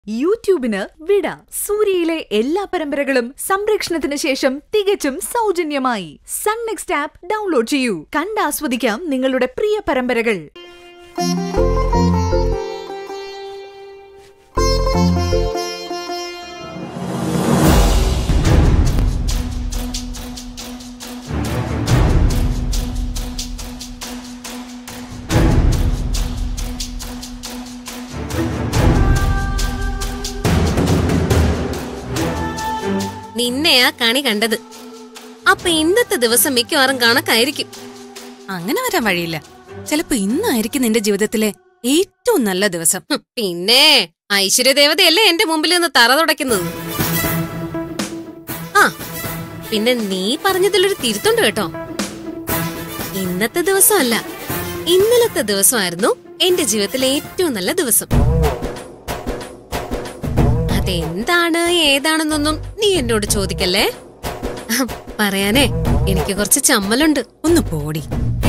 യൂട്യൂബിന് വിട സൂര്യയിലെ എല്ലാ പരമ്പരകളും സംരക്ഷണത്തിന് ശേഷം തികച്ചും സൗജന്യമായി സൺ നെക്സ്റ്റ് ആപ്പ് ഡൗൺലോഡ് ചെയ്യൂ കണ്ടാസ്വദിക്കാം നിങ്ങളുടെ പ്രിയ പരമ്പരകൾ നിന്നെയാ കണി കണ്ടത് അപ്പൊ ഇന്നത്തെ ദിവസം മിക്കവാറും കണക്കായിരിക്കും അങ്ങനെ വരാൻ വഴിയില്ല ചിലപ്പോ ഇന്നായിരിക്കും നിന്റെ ജീവിതത്തിലെ ഏറ്റവും നല്ല ദിവസം ഹും, പിന്നെ ഐശ്വര്യദേവതയല്ലേ എന്റെ മുമ്പിൽ നിന്ന് തറ തുടയ്ക്കുന്നത് ആ പിന്നെ നീ പറഞ്ഞതിലൊരു തിരുത്തുണ്ട് കേട്ടോ ഇന്നത്തെ ദിവസമല്ല ഇന്നലത്തെ ദിവസമായിരുന്നു എന്റെ ജീവിതത്തിലെ ഏറ്റവും നല്ല ദിവസം അതെന്താണ് ഏതാണെന്നൊന്നും നീ എന്നോട് ചോദിക്കല്ലേ അഹ്, പറയാനേ എനിക്ക് കുറച്ച് ചമ്മലുണ്ട് ഒന്ന് പോടി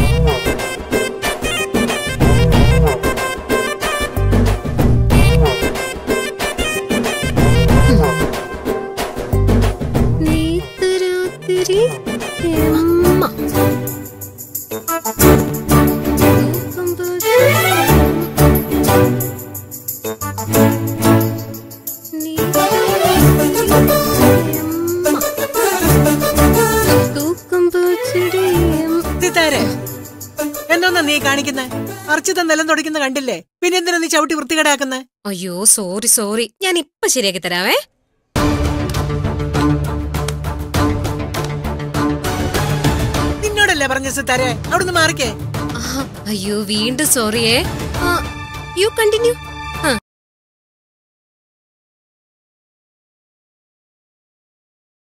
നീത്തരാത്തിരി എമ്മ. നീത്തരാത്തിരി എമ്മ. തൂക്കുംപൂച്ചെടി എമ്മ. സിത്താരെ എന്നൊന്നാ നീ കാണിക്കുന്നേ അർച്ചിത നിലം തുടയ്ക്കുന്ന കണ്ടില്ലേ പിന്നെ എന്തിനാ നീ ചവിട്ടി വൃത്തികേടാക്കുന്നേ അയ്യോ സോറി സോറി ഞാൻ ഇപ്പൊ ശരിയാക്കി തരാവേ നിന്നോടല്ലേ പറഞ്ഞ സിത്താരെ അവിടുന്ന് മാറിക്കേ ആഹ്, അയ്യോ വീണ്ടും സോറിയേ യു കണ്ടിന്യൂ